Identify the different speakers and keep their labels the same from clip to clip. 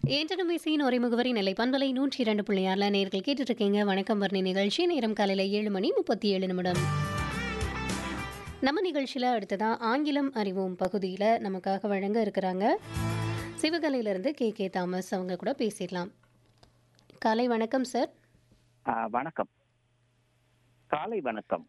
Speaker 1: ஏற்றனும் இசையின் ஒரே முகவரி நிலை பண்பலை நூற்றி இரண்டு புள்ளியாரில் நேர்கள் கேட்டுட்டு இருக்கீங்க வணக்கம் வர்ணி நிகழ்ச்சி நேரம் காலையில் ஏழு மணி முப்பத்தி ஏழு நிமிடம் நம்ம நிகழ்ச்சியில் அடுத்ததா ஆங்கிலம் அறிவோம் பகுதியில் நமக்காக வழங்க இருக்கிறாங்க சிவகலையிலிருந்து கே கே தாமஸ் அவங்க கூட பேசிடலாம் காலை வணக்கம் சார்
Speaker 2: ஆ, வணக்கம் காலை வணக்கம்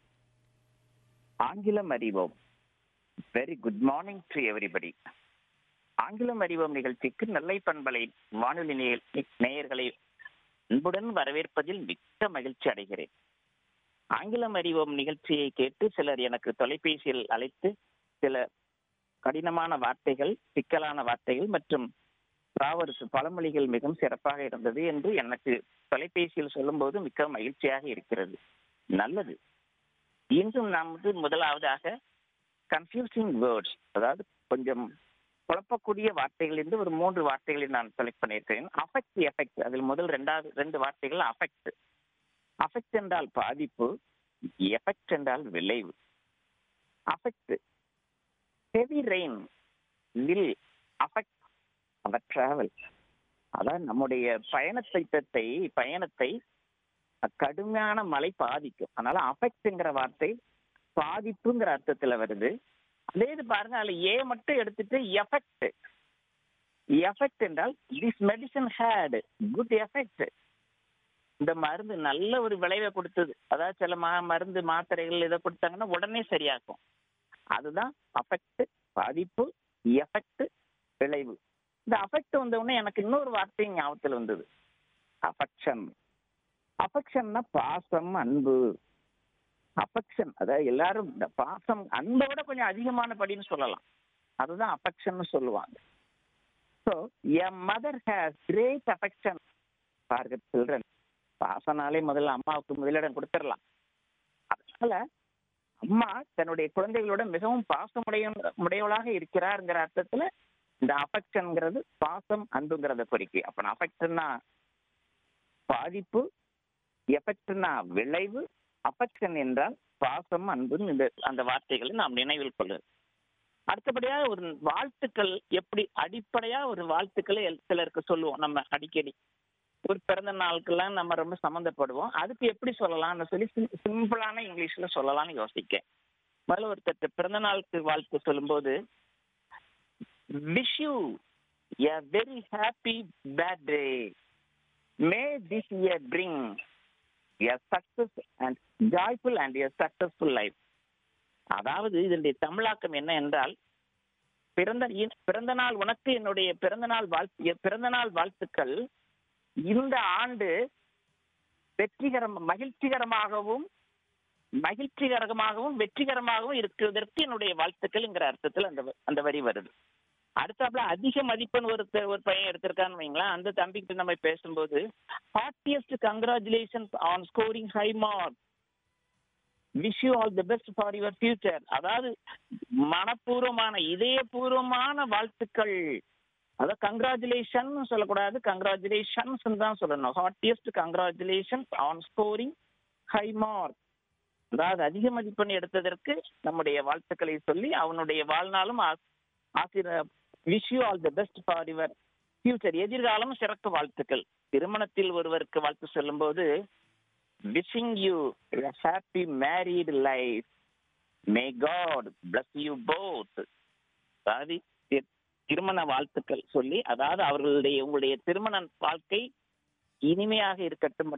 Speaker 2: ஆங்கிலம் அறிவோம் very good morning to everybody ஆங்கிலம் அறிவோம் நிகழ்ச்சிக்கு நெல்லை பண்பலை வானொலி நேய- நேயர்களை அன்புடன் வரவேற்பதில் மிக்க மகிழ்ச்சி அடைகிறேன் ஆங்கிலம் அறிவோம் நிகழ்ச்சியை கேட்டு சிலர் எனக்கு தொலைபேசியில் அழைத்து சில கடினமான வார்த்தைகள் சிக்கலான வார்த்தைகள் மற்றும் ராவர்ஸ் பழமொழிகள் மிகவும் சிறப்பாக இருந்தது என்று எனக்கு தொலைபேசியில் சொல்லும்போது மிக்க மகிழ்ச்சியாக இருக்கிறது நல்லது இன்றும் நாம் வந்து முதலாவதாக கன்ஃபியூசிங் வேர்ட்ஸ் அதாவது கொஞ்சம் குழப்பக்கூடிய வார்த்தைகள் என்று ஒரு மூன்று வார்த்தைகளை நான் செலக்ட் பண்ணியிருக்கிறேன் அஃபெக்ட் எஃபெக்ட் அதில் முதல் ரெண்டாவது ரெண்டு வார்த்தைகள் அஃபெக்ட் அஃபெக்ட் என்றால் பாதிப்பு எஃபெக்ட் என்றால் விளைவு affect heavy rain will affect our travel அதான் நம்முடைய பயணத்தை பயணத்தை கடுமையான மழை பாதிக்கும் அதனால அஃபெக்ட்ங்கிற வார்த்தை பாதிப்புங்கிற அர்த்தத்துல வருது அதே இது பாருங்க அதுல ஏ மட்டும் எடுத்துட்டு எஃபெக்ட் எஃபெக்ட் என்றால் this medicine had good effect இந்த மருந்து நல்ல ஒரு விளைவை கொடுத்தது அதாவது சில மா மருந்து மாத்திரைகள் இதை கொடுத்தாங்கன்னா உடனே சரியாக்கும் அதுதான் அஃபெக்ட் பாதிப்பு எஃபெக்ட் விளைவு இந்த அஃபெக்ட் வந்த உடனே எனக்கு இன்னொரு வார்த்தை ஞாபகத்தில் வந்தது அஃபெக்ஷன் அஃபெக்ஷன்னா பாசம் அன்பு அஃபெக்ஷன் அதாவது எல்லாரும் இந்த பாசம் அன்பை விட கொஞ்சம் அதிகமான படின்னு சொல்லலாம் அதுதான் அஃபெக்ஷன் சொல்லுவாங்க ஸோ என் mother has great affection for children பாசனாலே முதல்ல அம்மாவுக்கு முதலிடம் கொடுத்துடலாம் அதனால அம்மா தன்னுடைய குழந்தைகளோட மிகவும் பாசமுடைய உடையவளாக இருக்கிறாருங்கிற அர்த்தத்துல இந்த அஃபெக்ஷன்ங்கிறது பாசம் அன்புங்கிறத குறிக்கு அப்ப நான் அஃபெக்ஷன்னா பாதிப்பு எஃபெக்ட்னா விளைவு அஃபெக்ஷன் என்றால் பாசம் அன்புன்னு இந்த அந்த வார்த்தைகளை நாம் நினைவில் கொள்ளு அடுத்தபடியாக ஒரு வாழ்த்துக்கள் எப்படி அடிப்படையா ஒரு வாழ்த்துக்களை எல்- சிலருக்கு சொல்லுவோம் நம்ம அடிக்கடி ஒரு பிறந்த நாளுக்கெல்லாம் நம்ம ரொம்ப சம்மந்தப்படுவோம் அதுக்கு எப்படி சொல்லலாம்னு சொல்லி சிம்- சிம்பிளான இங்கிலீஷ்ல சொல்லலாம்னு யோசிக்கேன் முதல்ல ஒருத்தர் பிறந்த நாளுக்கு வாழ்த்து சொல்லும்போது wish you a very happy birthday may this year bring a success and joyful and a successful life அதாவது இதனுடைய தமிழாக்கம் என்ன என்றால் பிறந்த இ- பிறந்த நாள் உனக்கு என்னுடைய பிறந்த நாள் வாழ்த்து பிறந்த நாள் வாழ்த்துக்கள் இந்த ஆண்டு வெற்றிகரம் மகிழ்ச்சிகரமாகவும் மகிழ்ச்சிகரமாகவும் வெற்றிகரமாகவும் இருக்கிறதற்கு என்னுடைய வாழ்த்துக்கள்ங்கிற அர்த்தத்தில் அந்த வ- அந்த வரி வருது அடுத்தாப்புல அதிக மதிப்பெண் ஒரு த- ஒரு பையன் எடுத்திருக்கான்னு வைங்களேன் அந்த தம்பிக்கிட்ட நம்ம பேசும்போது heartiest congratulations on scoring high mark wish you all the best for your future அதாவது மனப்பூர்வமான இதயபூர்வமான வாழ்த்துக்கள் அதாவது கங்க்ராச்சுலேஷன் சொல்லக்கூடாது கங்க்ராச்சுலேஷன்ஸ் தான் சொல்லணும் heartiest congratulations on scoring high mark அதாவது அதிக மதிப்பெண் எடுத்ததற்கு நம்முடைய வாழ்த்துக்களை சொல்லி அவனுடைய வாழ்நாளும் ஆ- ஆசிர wish you all the best for your future எதிர்காலம் சிறப்பு வாழ்த்துக்கள் திருமணத்தில் ஒருவருக்கு வாழ்த்து சொல்லும்போது wishing you happy married life may God bless you both அதாவது தி- திருமண வாழ்த்துக்கள் சொல்லி அதாவது அவர்களுடைய உங்களுடைய திருமண வாழ்க்கை இனிமையாக இருக்கட்டும்